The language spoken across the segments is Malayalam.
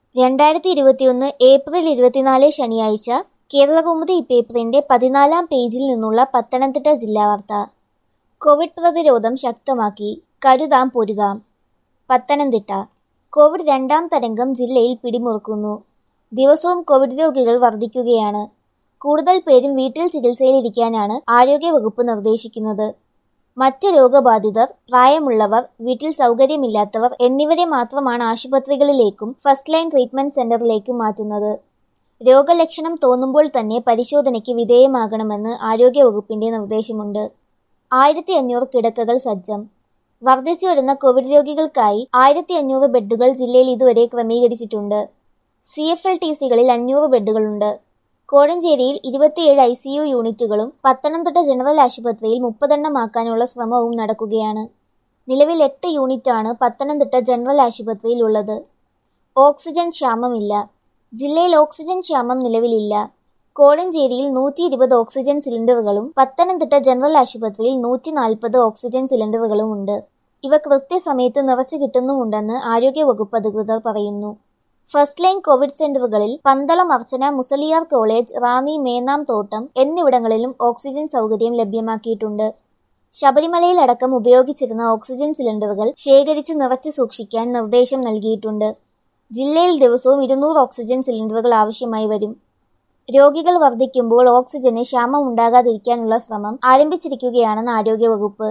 രണ്ടായിരത്തി ഇരുപത്തിയൊന്ന് ഏപ്രിൽ ഇരുപത്തിനാല് ശനിയാഴ്ച കേരളകൗമുദി പേപ്പറിന്റെ പതിനാലാം പേജിൽ നിന്നുള്ള പത്തനംതിട്ട ജില്ലാ വാർത്ത കോവിഡ് പ്രതിരോധം ശക്തമാക്കി കരുതാം പൊരുതാം പത്തനംതിട്ട കോവിഡ് രണ്ടാം തരംഗം ജില്ലയിൽ പിടിമുറുക്കുന്നു ദിവസവും കോവിഡ് രോഗികൾ വർദ്ധിക്കുകയാണ് കൂടുതൽ പേരും വീട്ടിൽ ചികിത്സയിലിരിക്കാനാണ് ആരോഗ്യവകുപ്പ് നിർദ്ദേശിക്കുന്നത് മറ്റ് രോഗബാധിതർ പ്രായമുള്ളവർ വീട്ടിൽ സൗകര്യമില്ലാത്തവർ എന്നിവരെ മാത്രമാണ് ആശുപത്രികളിലേക്കും ഫസ്റ്റ് ലൈൻ ട്രീറ്റ്മെന്റ് സെന്ററിലേക്കും മാറ്റുന്നത് രോഗലക്ഷണം തോന്നുമ്പോൾ തന്നെ പരിശോധനയ്ക്ക് വിധേയമാകണമെന്ന് ആരോഗ്യവകുപ്പിന്റെ നിർദ്ദേശമുണ്ട് ആയിരത്തി അഞ്ഞൂറ് കിടക്കകൾ സജ്ജം വർദ്ധിച്ചു വരുന്ന കോവിഡ് രോഗികൾക്കായി ആയിരത്തി അഞ്ഞൂറ് ബെഡുകൾ ജില്ലയിൽ ഇതുവരെ ക്രമീകരിച്ചിട്ടുണ്ട് സി എഫ് എൽ ടി സികളിൽ അഞ്ഞൂറ് ബെഡുകളുണ്ട് കോഴഞ്ചേരിയിൽ ഇരുപത്തിയേഴ് ഐ സി യു യൂണിറ്റുകളും പത്തനംതിട്ട ജനറൽ ആശുപത്രിയിൽ മുപ്പതെണ്ണമാക്കാനുള്ള ശ്രമവും നടക്കുകയാണ് നിലവിൽ എട്ട് യൂണിറ്റാണ് പത്തനംതിട്ട ജനറൽ ആശുപത്രിയിൽ ഉള്ളത് ഓക്സിജൻ ക്ഷാമമില്ല ജില്ലയിൽ ഓക്സിജൻ ക്ഷാമം നിലവിലില്ല കോഴഞ്ചേരിയിൽ നൂറ്റി ഇരുപത് ഓക്സിജൻ സിലിണ്ടറുകളും പത്തനംതിട്ട ജനറൽ ആശുപത്രിയിൽ നൂറ്റി നാൽപ്പത് ഓക്സിജൻ സിലിണ്ടറുകളും ഉണ്ട് ഇവ കൃത്യസമയത്ത് നിറച്ചു കിട്ടുന്നുമുണ്ടെന്ന് ആരോഗ്യവകുപ്പ് അധികൃതർ പറയുന്നു ഫസ്റ്റ് ലൈൻ കോവിഡ് സെന്ററുകളിൽ പന്തളം അർച്ചന മുസലിയാർ കോളേജ് റാന്നി മേനാം തോട്ടം എന്നിവിടങ്ങളിലും ഓക്സിജൻ സൗകര്യം ലഭ്യമാക്കിയിട്ടുണ്ട് ശബരിമലയിലടക്കം ഉപയോഗിച്ചിരുന്ന ഓക്സിജൻ സിലിണ്ടറുകൾ ശേഖരിച്ച് നിറച്ചു സൂക്ഷിക്കാൻ നിർദ്ദേശം നൽകിയിട്ടുണ്ട് ജില്ലയിൽ ദിവസവും ഇരുന്നൂറ് ഓക്സിജൻ സിലിണ്ടറുകൾ ആവശ്യമായി വരും രോഗികൾ വർദ്ധിക്കുമ്പോൾ ഓക്സിജന് ക്ഷാമം ഉണ്ടാകാതിരിക്കാനുള്ള ശ്രമം ആരംഭിച്ചിരിക്കുകയാണെന്ന് ആരോഗ്യവകുപ്പ്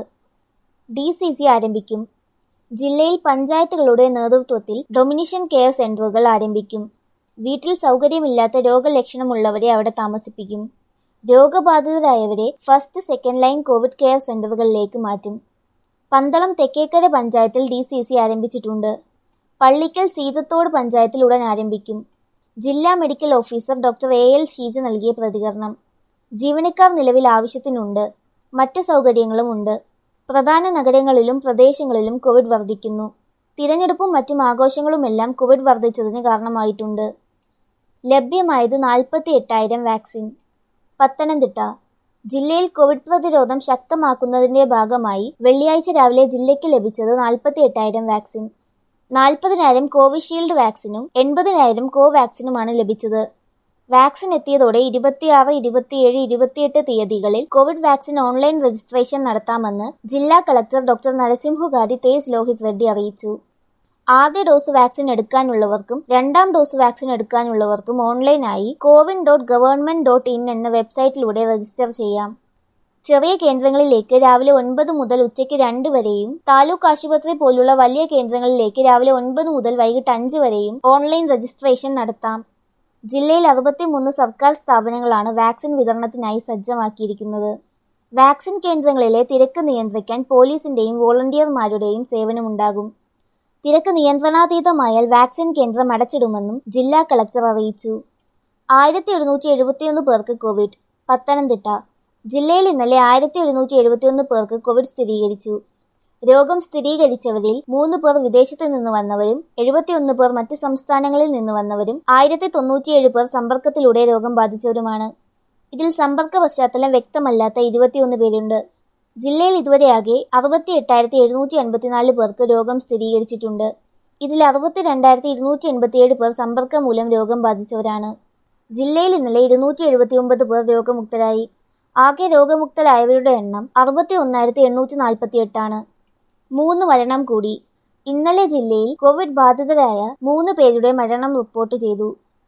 ഡി സി സി ആരംഭിക്കും ജില്ലയിൽ പഞ്ചായത്തുകളുടെ നേതൃത്വത്തിൽ ഡൊമിനിഷൻ കെയർ സെന്ററുകൾ ആരംഭിക്കും വീട്ടിൽ സൗകര്യമില്ലാത്ത രോഗലക്ഷണമുള്ളവരെ അവിടെ താമസിപ്പിക്കും രോഗബാധിതരായവരെ first second line covid care സെന്ററുകളിലേക്ക് മാറ്റും പന്തളം തെക്കേക്കര പഞ്ചായത്തിൽ ഡി സി സി ആരംഭിച്ചിട്ടുണ്ട് പള്ളിക്കൽ സീതത്തോട് പഞ്ചായത്തിൽ ഉടൻ ആരംഭിക്കും ജില്ലാ medical officer doctor A L Sheeja നൽകിയ പ്രതികരണം ജീവനക്കാർ നിലവിൽ ആവശ്യത്തിനുണ്ട് മറ്റ് സൗകര്യങ്ങളും ഉണ്ട് പ്രധാന നഗരങ്ങളിലും പ്രദേശങ്ങളിലും കോവിഡ് വർദ്ധിക്കുന്നു തിരഞ്ഞെടുപ്പും മറ്റും ആഘോഷങ്ങളുമെല്ലാം കോവിഡ് വർദ്ധിച്ചതിന് കാരണമായിട്ടുണ്ട് ലഭ്യമായത് നാൽപ്പത്തി എട്ടായിരം വാക്സിൻ പത്തനംതിട്ട ജില്ലയിൽ കോവിഡ് പ്രതിരോധം ശക്തമാക്കുന്നതിന്റെ ഭാഗമായി വെള്ളിയാഴ്ച രാവിലെ ജില്ലയ്ക്ക് ലഭിച്ചത് നാൽപ്പത്തി എട്ടായിരം വാക്സിൻ നാൽപ്പതിനായിരം കോവിഷീൽഡ് വാക്സിനും എൺപതിനായിരം കോവാക്സിനുമാണ് ലഭിച്ചത് വാക്സിൻ എത്തിയതോടെ ഇരുപത്തിയാറ് ഇരുപത്തിയേഴ് ഇരുപത്തിയെട്ട് തീയതികളിൽ കോവിഡ് വാക്സിൻ ഓൺലൈൻ രജിസ്ട്രേഷൻ നടത്താമെന്ന് ജില്ലാ കളക്ടർ ഡോക്ടർ നരസിംഹുകാരി തേജ് ലോഹിത് റെഡ്ഡി അറിയിച്ചു ആദ്യ ഡോസ് വാക്സിൻ എടുക്കാനുള്ളവർക്കും രണ്ടാം ഡോസ് വാക്സിൻ എടുക്കാനുള്ളവർക്കും ഓൺലൈനായി CoWIN dot government dot in എന്ന വെബ്സൈറ്റിലൂടെ രജിസ്റ്റർ ചെയ്യാം ചെറിയ കേന്ദ്രങ്ങളിലേക്ക് രാവിലെ ഒൻപത് മുതൽ ഉച്ചയ്ക്ക് രണ്ട് വരെയും താലൂക്ക് ആശുപത്രി പോലുള്ള വലിയ കേന്ദ്രങ്ങളിലേക്ക് രാവിലെ ഒൻപത് മുതൽ വൈകിട്ട് അഞ്ച് വരെയും ഓൺലൈൻ രജിസ്ട്രേഷൻ നടത്താം ജില്ലയിൽ അറുപത്തിമൂന്ന് സർക്കാർ സ്ഥാപനങ്ങളാണ് വാക്സിൻ വിതരണത്തിനായി സജ്ജമാക്കിയിരിക്കുന്നത് വാക്സിൻ കേന്ദ്രങ്ങളിലെ തിരക്ക് നിയന്ത്രിക്കാൻ പോലീസിന്റെയും വോളണ്ടിയർമാരുടെയും സേവനമുണ്ടാകും തിരക്ക് നിയന്ത്രണാതീതമായാൽ വാക്സിൻ കേന്ദ്രം അടച്ചിടുമെന്നും ജില്ലാ കളക്ടർ അറിയിച്ചു ആയിരത്തി എഴുന്നൂറ്റി എഴുപത്തിയൊന്ന് പേർക്ക് കോവിഡ് പത്തനംതിട്ട ജില്ലയിൽ ഇന്നലെ ആയിരത്തി ഒരുന്നൂറ്റി എഴുപത്തിയൊന്ന് പേർക്ക് കോവിഡ് സ്ഥിരീകരിച്ചു രോഗം സ്ഥിരീകരിച്ചവരിൽ മൂന്ന് പേർ വിദേശത്ത് നിന്ന് വന്നവരും എഴുപത്തിയൊന്ന് പേർ മറ്റ് സംസ്ഥാനങ്ങളിൽ നിന്ന് വന്നവരും ആയിരത്തി തൊണ്ണൂറ്റിയേഴ് പേർ സമ്പർക്കത്തിലൂടെ രോഗം ബാധിച്ചവരുമാണ് ഇതിൽ സമ്പർക്ക പശ്ചാത്തലം വ്യക്തമല്ലാത്ത ഇരുപത്തിയൊന്ന് പേരുണ്ട് ജില്ലയിൽ ഇതുവരെയാകെ അറുപത്തി എട്ടായിരത്തി എഴുന്നൂറ്റി അൻപത്തിനാല് പേർക്ക് രോഗം സ്ഥിരീകരിച്ചിട്ടുണ്ട് ഇതിൽ അറുപത്തി രണ്ടായിരത്തി ഇരുന്നൂറ്റി എൺപത്തിയേഴ് പേർ സമ്പർക്കം മൂലം രോഗം ബാധിച്ചവരാണ് ജില്ലയിൽ ഇന്നലെ ഇരുന്നൂറ്റി എഴുപത്തി ഒമ്പത് പേർ രോഗമുക്തരായി ആകെ രോഗമുക്തരായവരുടെ എണ്ണം അറുപത്തി ഒന്നായിരത്തി എണ്ണൂറ്റി നാൽപ്പത്തി എട്ടാണ് മൂന്ന് മരണം കൂടി ഇന്നലെ ജില്ലയിൽ കോവിഡ് ബാധിതരായ മൂന്ന് പേരുടെ മരണം റിപ്പോർട്ട് ചെയ്തു